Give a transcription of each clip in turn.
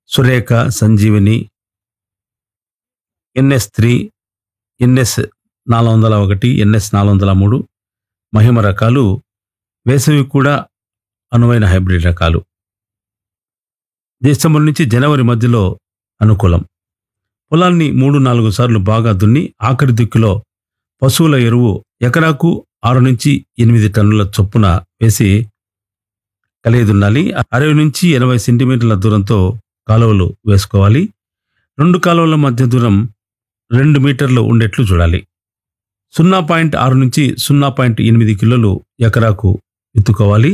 Surekha Sanjeevini NS three NS నాలుగు వందల ఒకటి ఎన్ఎస్ నాలుగు వందల మూడు మహిమ రకాలు వేసవి కూడా అనువైన హైబ్రిడ్ రకాలు డిసెంబర్ నుంచి జనవరి మధ్యలో అనుకూలం పొలాన్ని మూడు నాలుగు సార్లు బాగా దున్ని ఆఖరి దిక్కులో పశువుల ఎరువు ఎకరాకు ఆరు నుంచి ఎనిమిది టన్నుల చొప్పున వేసి కలిగి దున్నాలి అరవై నుంచి ఎనభై సెంటీమీటర్ల దూరంతో కాలువలు వేసుకోవాలి రెండు కాలువల మధ్య దూరం రెండు మీటర్లు ఉండేట్లు చూడాలి సున్నా పాయింట్ ఆరు నుంచి సున్నా పాయింట్ ఎనిమిది కిలోలు ఎకరాకు విత్తుకోవాలి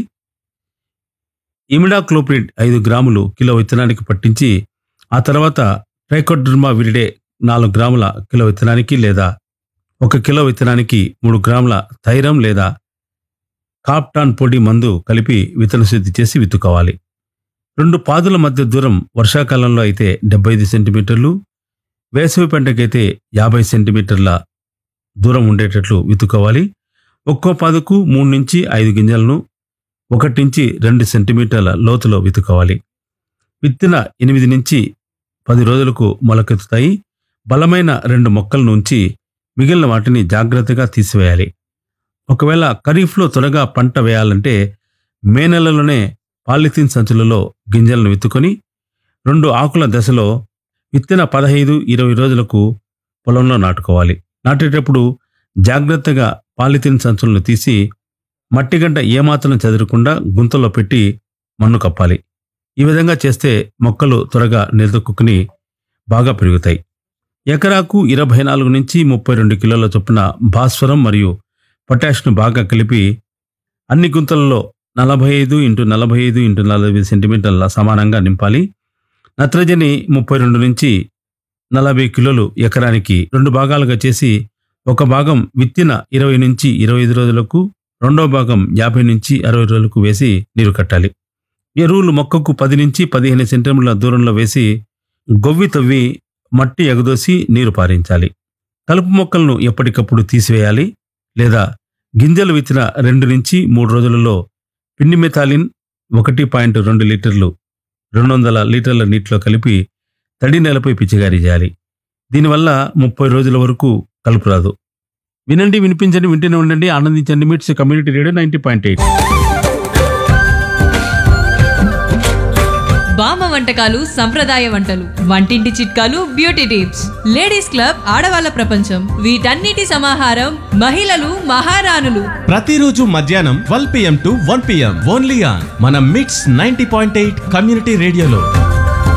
ఇమిడాక్లోప్రిడ్ ఐదు గ్రాములు కిలో విత్తనానికి పట్టించి ఆ తర్వాత ట్రైకోడ్రమా విరిడే నాలుగు గ్రాముల కిలో విత్తనానికి లేదా ఒక కిలో విత్తనానికి మూడు గ్రాముల థైరం లేదా కాప్టాన్ పొడి మందు కలిపి విత్తన శుద్ధి చేసి విత్తుకోవాలి రెండు పాదుల మధ్య దూరం వర్షాకాలంలో అయితే డెబ్బై ఐదు సెంటీమీటర్లు వేసవి పంటకైతే యాభై సెంటీమీటర్ల దూరం ఉండేటట్లు విత్తుకోవాలి ఒక్కో పాదుకు మూడు నుంచి ఐదు గింజలను ఒకటి నుంచి రెండు సెంటీమీటర్ల లోతులో విత్తుకోవాలి విత్తిన ఎనిమిది నుంచి పది రోజులకు మొలకెత్తుతాయి బలమైన రెండు మొక్కలను ఉంచి మిగిలిన వాటిని జాగ్రత్తగా తీసివేయాలి ఒకవేళ ఖరీఫ్లో త్వరగా పంట వేయాలంటే మే నెలలోనే పాలిథిన్ సంచులలో గింజలను విత్తుకొని రెండు ఆకుల దశలో విత్తిన పదహైదు ఇరవై రోజులకు పొలంలో నాటుకోవాలి నాటేటప్పుడు జాగ్రత్తగా పాలిథిన్ సంచులను తీసి మట్టిగడ్డ ఏమాత్రం చెదరకుండా గుంతలో పెట్టి మన్ను కప్పాలి ఈ విధంగా చేస్తే మొక్కలు త్వరగా నిలదొక్కుని బాగా పెరుగుతాయి ఎకరాకు ఇరవై నాలుగు నుంచి ముప్పై రెండు కిలోల చొప్పున భాస్వరం మరియు పొటాష్ను బాగా కలిపి అన్ని గుంతలలో నలభై ఐదు ఇంటూ నలభై ఐదు ఇంటూ నలభై సెంటీమీటర్ల సమానంగా నింపాలి నత్రజని ముప్పై రెండు నుంచి నలభై కిలోలు ఎకరానికి రెండు భాగాలుగా చేసి ఒక భాగం విత్తిన ఇరవై నుంచి ఇరవై ఐదు రోజులకు రెండో భాగం యాభై నుంచి అరవై రోజులకు వేసి నీరు కట్టాలి ఎరువులు మొక్కకు పది నుంచి పదిహేను సెంటీమీటర్ల దూరంలో వేసి గొవ్వి తవ్వి మట్టి ఎగదోసి నీరు పారించాలి కలుపు మొక్కలను ఎప్పటికప్పుడు తీసివేయాలి లేదా గింజలు విత్తిన రెండు నుంచి మూడు రోజులలో పిండి మెథాలిన్ ఒకటి పాయింట్ రెండు లీటర్లు రెండు వందల లీటర్ల నీటిలో కలిపి తడి నేలపై పిచికారీ చేయాలి దీనివల్ల ముప్పై రోజుల వరకు కలుపు రాదు వినండి వినిపించండి వింటూనే ఉండండి ఆనందించండి MITS community radio ninety point eight బామ్మ వంటకాలు సంప్రదాయ వంటలు వంటింటి చిట్కాలు బ్యూటీ టిప్స్ లేడీస్ క్లబ్ ఆడవాళ్ళ ప్రపంచం వీటన్నిటి సమాహారం మహిళలు మహారాణులు ప్రతిరోజు మధ్యాహ్నం twelve PM to one PM only on మన MITS ninety point eight community రేడియోలో